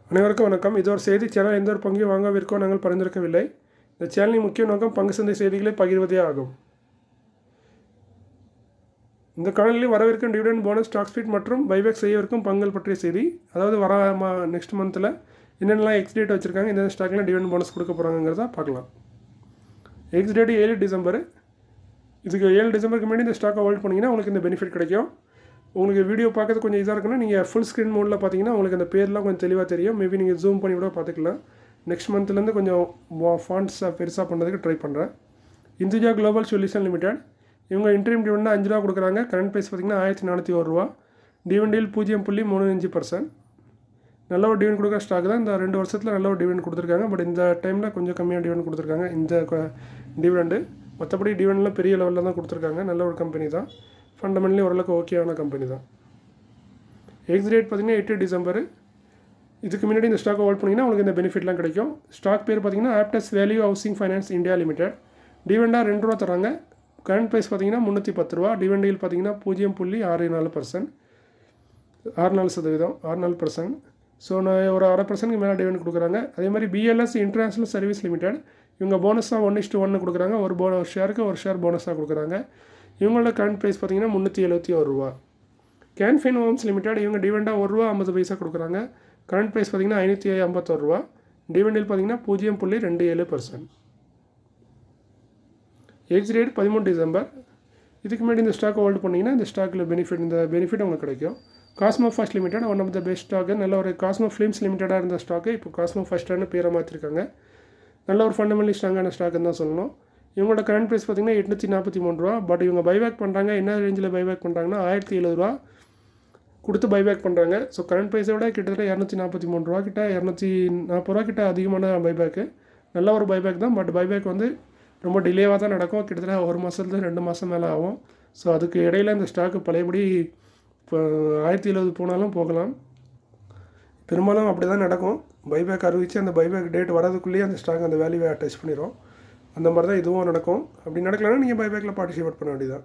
அனைவருக்கும் வணக்கம் இது ஒரு செய்தி சேனல் எந்த ஒரு பங்கையும் வாங்க விற்கோ நாங்கள் பரிந்துரைக்கவில்லை இந்த சேனலின் முக்கிய நோக்கம் பங்கு சந்தை செய்திகளை பகிர்வதே ஆகும் இந்த காணொலியில் வரவிருக்கும் டிவிடெண்ட் போனஸ் ஸ்டாக் ஸ்பீட் மற்றும் பைபேக் செய்யவிருக்கும் பங்குகள் பற்றிய செய்தி அதாவது வர மா நெக்ஸ்ட் மந்தில் என்னென்னலாம் எக்ஸ் டேட் வச்சுருக்காங்க இந்த ஸ்டாக்கில் டிவிடெண்ட் போனஸ் கொடுக்க போகிறாங்கிறத பார்க்கலாம் எக்ஸ் டேட் ஏழு டிசம்பர் இதுக்கு ஏழு டிசம்பருக்கு முன்னாடி இந்த ஸ்டாக்கை ஹோல்ட் பண்ணிங்கன்னா உங்களுக்கு இந்த பெனிஃபிட் கிடைக்கும் உங்களுக்கு வீடியோ பார்க்கறது கொஞ்சம் இதாக இருக்குன்னா நீங்கள் ஃபுல் ஸ்க்ரீன் மோடில் பார்த்தீங்கன்னா உங்களுக்கு அந்த பேர்லாம் கொஞ்சம் தெளிவாக தெரியும் மேபி நீங்கள் ஜூம் பண்ணி கூட பார்த்துக்கலாம் நெக்ஸ்ட் மந்த்லேருந்து கொஞ்சம் ஃபாண்ட்ஸை பெருசாக பண்ணுறதுக்கு ட்ரை பண்ணுறேன் இந்துஜா குளோபல் சொல்யூஷன் லிமிடெட் இவங்க இன்டர்வியூ டிவிடெண்ட் அஞ்சு ரூபா கொடுக்குறாங்க கரண்ட் ப்ரைஸ் பார்த்திங்கன்னா ஆயிரத்தி நானூற்றி ஒரு ரூபா டிவிடெண்டில் பூஜ்ஜியம் புள்ளி மூணு அஞ்சு பர்சன்ட் நல்ல ஒரு டிவிடெண்ட் கொடுக்குற ஸ்டாக் தான் இந்த ரெண்டு வருஷத்தில் நல்ல ஒரு டிவிடெண்ட் கொடுத்துருக்காங்க பட் இந்த டைமில் கொஞ்சம் கம்மியாக டிவிடெண்ட் கொடுத்துருக்காங்க இந்த டிவிடெண்டு மற்றபடி டிவிடெண்ட்லாம் பெரிய லெவலில் தான் கொடுத்துருக்காங்க நல்ல ஒரு கம்பெனி தான் ஃபண்டமெண்டலி ஓரளவுக்கு ஓகேவான கம்பெனி தான் எக்ஸ் ரேட் பார்த்திங்கன்னா எட்டு டிசம்பர் இதுக்கு முன்னாடி இந்த ஸ்டாக்கை ஹோல்ட் பண்ணிங்கன்னா உங்களுக்கு இந்த பெனிஃபிட்லாம் கிடைக்கும் ஸ்டாக் பேர் பார்த்தீங்கன்னா Aptus value housing finance India limited டிவெண்டாக ரெண்டு ரூபா தராங்க கரண்ட் ப்ரைஸ் பார்த்தீங்கன்னா முந்நூற்றி பத்து ரூபா டிவெண்டியில் பார்த்தீங்கன்னா பூஜ்ஜியம் புள்ளி ஆறு நாலு பர்சன்ட் ஆறு நாலு சதவீதம் ஆறு நாலு பர்சன்ட் ஸோ நான் ஒரு அரை பர்சன்ட்க்கு மேலே டிவெண்ட் கொடுக்குறாங்க அதே மாதிரி பிஎல்எஸ் இன்டர்நேஷனல் சர்வீஸ் லிமிடெட் இவங்க போனஸாக ஒன் இஸ்ட்டு ஒன்று கொடுக்குறாங்க ஒரு போ ஒரு ஷேருக்கு ஒரு ஷேர் போனஸாக கொடுக்குறாங்க இவங்களோட கரண்ட் ப்ரைஸ் பார்த்தீங்கன்னா முந்நூற்றி எழுபத்தி ஒரு ரூபா கேன்ஃபின் ஹோம்ஸ் லிமிடெட் இவங்க டிவெண்டாக ஒரு ரூபா ஐம்பது பைசா கொடுக்குறாங்க கரண்ட் ப்ரைஸ் பார்த்தீங்கன்னா ஐநூற்றி ஐம்பத்தொரு ரூபா டிவெண்டில் பார்த்தீங்கன்னா பூஜ்ஜியம் புள்ளி ரெண்டு ஏழு பர்சன்ட் எக்ஸ் ரேட் பதிமூணு டிசம்பர் இதுக்கு முன்னாடி இந்த ஸ்டாக்கை ஹோல்ட் பண்ணிங்கன்னா இந்த ஸ்டாக்கில் பெனிஃபிட் இந்த பெனிஃபிட் உங்களுக்கு கிடைக்கும் Cosmo first limited one of the best stock நல்ல ஒரு காஸ்மோ ஃபிலிம்ஸ் லிமிட்டடாக இருந்த ஸ்டாக்கு இப்போ காஸ்மோ ஃபஸ்ட்டான பேரை மாற்றிருக்காங்க நல்ல ஒரு ஃபண்டமெண்டலி ஸ்ட்ராங்கான ஸ்டாக்குன்னு தான் சொல்லணும் இவங்களோட கரண்ட் ப்ரைஸ் பார்த்திங்கன்னா எட்நூற்றி நாற்பத்தி மூணு ரூபா பட் இவங்க பைபேக் பண்ணுறாங்க என்ன ரேஞ்சில் பைபேக் பண்ணுறாங்கன்னா ஆயிரத்தி எழுபது ரூபா கொடுத்து பைபேக் பண்ணுறாங்க ஸோ கரண்ட் ப்ரைஸை விட கிட்டத்தட்ட இரநூத்தி நாற்பத்தி மூணு ரூபா கிட்ட இரநூத்தி நாற்பது ரூபா கிட்ட அதிகமான பைபேக்கு நல்ல ஒரு பைபேக் தான் பட் பைபேக் வந்து ரொம்ப டிலேவாக தான் நடக்கும் கிட்டத்தட்ட ஒரு மாதத்துலேருந்து ரெண்டு மாதம் மேலே ஆகும் ஸோ அதுக்கு இடையில இந்த ஸ்டாக்கு பழையபடி இப்போ ஆயிரத்தி எழுபது போனாலும் போகலாம் பெரும்பாலும் அப்படி தான் நடக்கும் பைபேக் அறிவித்து அந்த பைபேக் டேட் வரதுக்குள்ளேயே அந்த ஸ்டாக் அந்த வேல்யூவை டச் பண்ணிடும் அந்த மாதிரி தான் இதுவும் நடக்கும் அப்படி நடக்கலைன்னா நீங்கள் பைபேக்கில் பார்ட்டிசிபேட் பண்ண வேண்டியதான்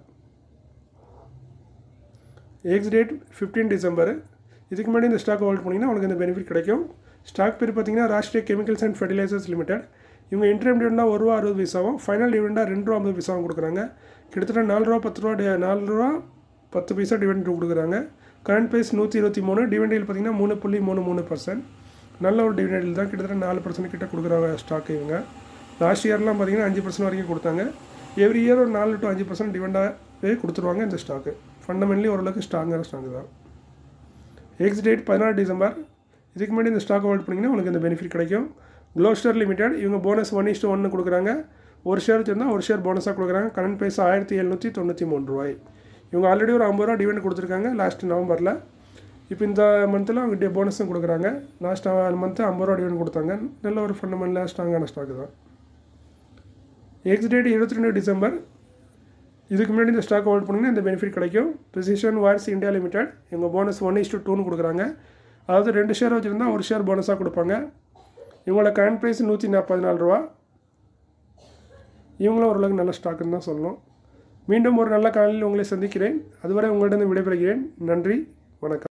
எக்ஸ் டேட் ஃபிஃப்டீன் டிசம்பர் இதுக்கு முன்னாடி இந்த ஸ்டாக் ஹோல்ட் பண்ணிங்கன்னா உங்களுக்கு இந்த பெனிஃபிட் கிடைக்கும் ஸ்டாக் பேர் பார்த்தீங்கன்னா Rashtriya chemicals and fertilizers limited இவங்க இன்டர்ம் டிவிடெண்டாக ஒரு ரூபா அறுபது பைசாவும் ஃபைனல் டிவிடெண்டாக ரெண்டு ரூபா ஐம்பது பைசாவும் கொடுக்குறாங்க கிட்டத்தட்ட நாலு ரூபா பத்து ரூபா டி- நாலு ரூபா பத்து பைசா டிவிடெண்ட் கொடுக்குறாங்க கரண்ட் ப்ரைஸ் நூற்றி இருபத்தி மூணு டிவிடெண்டில் பார்த்தீங்கன்னா மூணு புள்ளி மூணு மூணு பர்சன்ட் நல்ல ஒரு டிவிடெண்டில் தான் கிட்டத்தட்ட நாலு பர்சன்ட் கிட்ட கொடுக்குறாங்க ஸ்டாக் இவங்க லாஸ்ட் இயர்லாம் பார்த்தீங்கன்னா அஞ்சு பர்சன்ட் வரைக்கும் கொடுத்தாங்க எவ்ரி இயர் ஒரு நாலு டு அஞ்சு பர்சன்ட் டிவிடெண்டாகவே கொடுத்துருவாங்க இந்த ஸ்டாக்கு ஃபண்டமெண்டலி ஓரளவுக்கு ஸ்ட்ராங்கான ஸ்டாக் தான் எக்ஸ் டேட் பதினாறு டிசம்பர் இதுக்கு முன்னாடி இந்த ஸ்டாக் ஹோல்ட் பண்ணிங்கன்னா உங்களுக்கு இந்த பெனிஃபிட் கிடைக்கும் க்ளோஸ்டர் லிமிடெட் இவங்க போனஸ் ஒன் இஸ்ட்டு ஒன்று கொடுக்குறாங்க ஒரு ஷேர் வச்சுருந்தா ஒரு ஷேர் போனஸாக கொடுக்குறாங்க கரண்ட் ப்ரைஸ் ஆயிரத்தி எழுநூற்றி தொண்ணூற்றி மூணு ரூபாய் இவங்க ஆல்ரெடி ஒரு ஐம்பது ரூபா டிவெண்ட் கொடுத்துருக்காங்க லாஸ்ட் நவம்பரில் இப்போ இந்த மந்தில் அவங்க போனஸும் கொடுக்குறாங்க லாஸ்ட் மந்த்து ஐம்பது ரூபா டிவெண்ட் கொடுத்தாங்க நல்ல ஒரு ஃபண்டமெண்டலாக ஸ்ட்ராங்கான ஸ்டாக் தான் எக்ஸ் டேட் இருபத்தி ரெண்டு டிசம்பர் இதுக்கு முன்னாடி இந்த ஸ்டாக் ஹோல்ட் பண்ணிங்கன்னா இந்த பெனிஃபிட் கிடைக்கும் ப்ரிசிஷன் வார்ஸ் இந்தியா லிமிடெட் இவங்க போனஸ் ஒன் இஸ்டு டூன்னு கொடுக்குறாங்க அதாவது ரெண்டு ஷேர் வச்சுருந்தா ஒரு ஷேர் போனஸாக கொடுப்பாங்க இவங்களோட கரண்ட் ப்ரைஸ் நூற்றி நாற்பது நாலு ரூபா இவங்களும் ஓரளவுக்கு நல்ல ஸ்டாக்குன்னு தான் சொல்லணும் மீண்டும் ஒரு நல்ல காலையில் உங்களை சந்திக்கிறேன் அதுவரை உங்களிடம் விடைபெறுகிறேன் நன்றி வணக்கம்